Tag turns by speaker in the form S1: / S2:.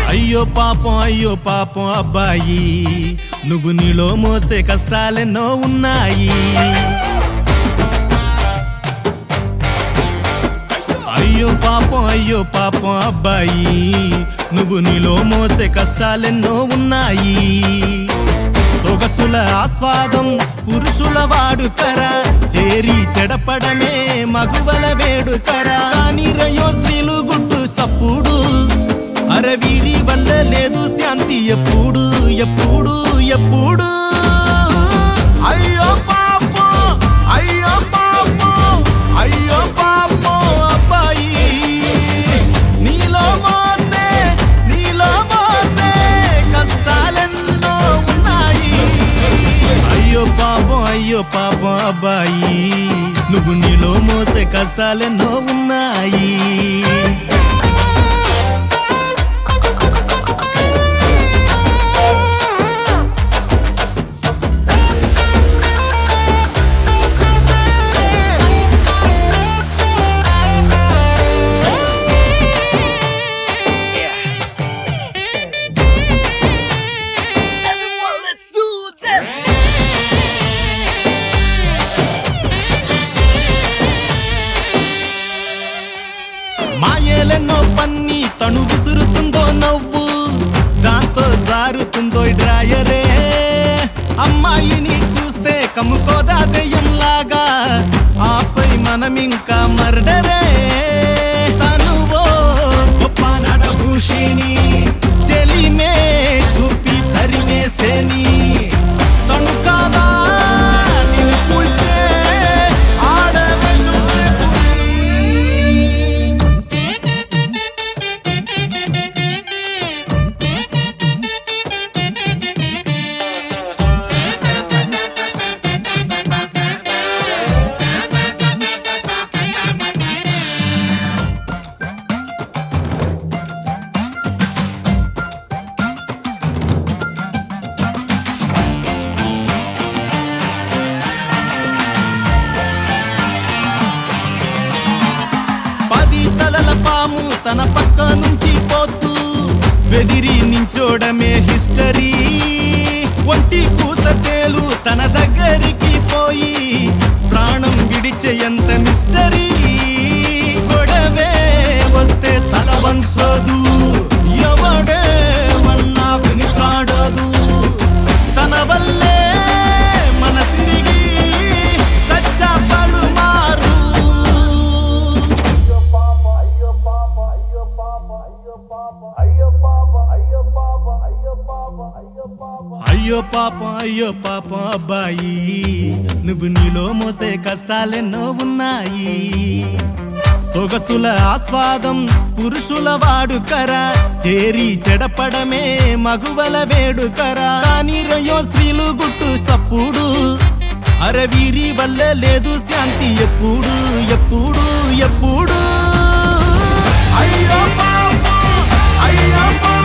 S1: అయ్యో పాపం అయ్యో పాపం అబ్బాయి నువ్వు నీలో మోసే కష్టాలెన్నో ఉన్నాయి అయ్యో పాపం అయ్యో పాపం అబ్బాయి నువ్వు నీలో మోసే కష్టాలెన్నో ఉన్నాయి సొగసుల ఆస్వాదం పురుషుల వాడుకరా చేరి చెడపడమే మగువల వేడుకరా కానీ రయో స్త్రీలు గుట్టు సప్పుడు అరవీరి వల్ల లేదు శాంతి ఎప్పుడు ఎప్పుడు ఎప్పుడు అయ్యో పాపం అయ్యో పాపం అయ్యో పాపం అబ్బాయి నీలో మోసే నీలో మోసే కష్టాలెన్నో ఉన్నాయి అయ్యో పాపం అయ్యో పాపం అబ్బాయి నువ్వు నీలో మోసే కష్టాలెన్నో ఉన్నాయి
S2: Everyone, let's do this.
S1: మాయేలెన్నో పన్ని తను విసురుతుందో నవ్వు దాంతో జారుతుందో ఈ డ్రాయరే అమ్మాయిని చూస్తే కమ్ముకోదా దెయ్యంలాగా ఆపై మనం ఇంకా మర్డరే తనువో గొప్ప నడభూషిణి చెలిమే చూపి తరిమేసేని తను కాదా నిన్ను కూల్చే ఆడవేషం పది తలల పాము తన పక్క నుంచి పోతూ బెదిరి నించోడమే హిస్టరీ ఒంటి పూస తేలు తన దగ్గరికి పోయి ప్రాణం విడిచే ఎంత మిస్టరీ గొడవే వస్తే తల వంచదు ఎవడే వన్నా వెనుకాడదు తన వల్లే మన సిరిగి సచ్చా పడుమారు అయ్యో పాపం అయ్యో పాపం అబ్బాయి నువ్వు నీలో మోసే కష్టాలెన్నో ఉన్నాయి సొగసుల ఆస్వాదం పురుషుల వాడుకరా చేరి చెడపడమే మగువల వేడుకరా కానీ రయో స్త్రీలు గుట్టు సప్పుడు అరవీరి వల్ల లేదు శాంతి ఎప్పుడు ఎప్పుడు ఎప్పుడు అయ్యో పాపం అయ్యో పాపం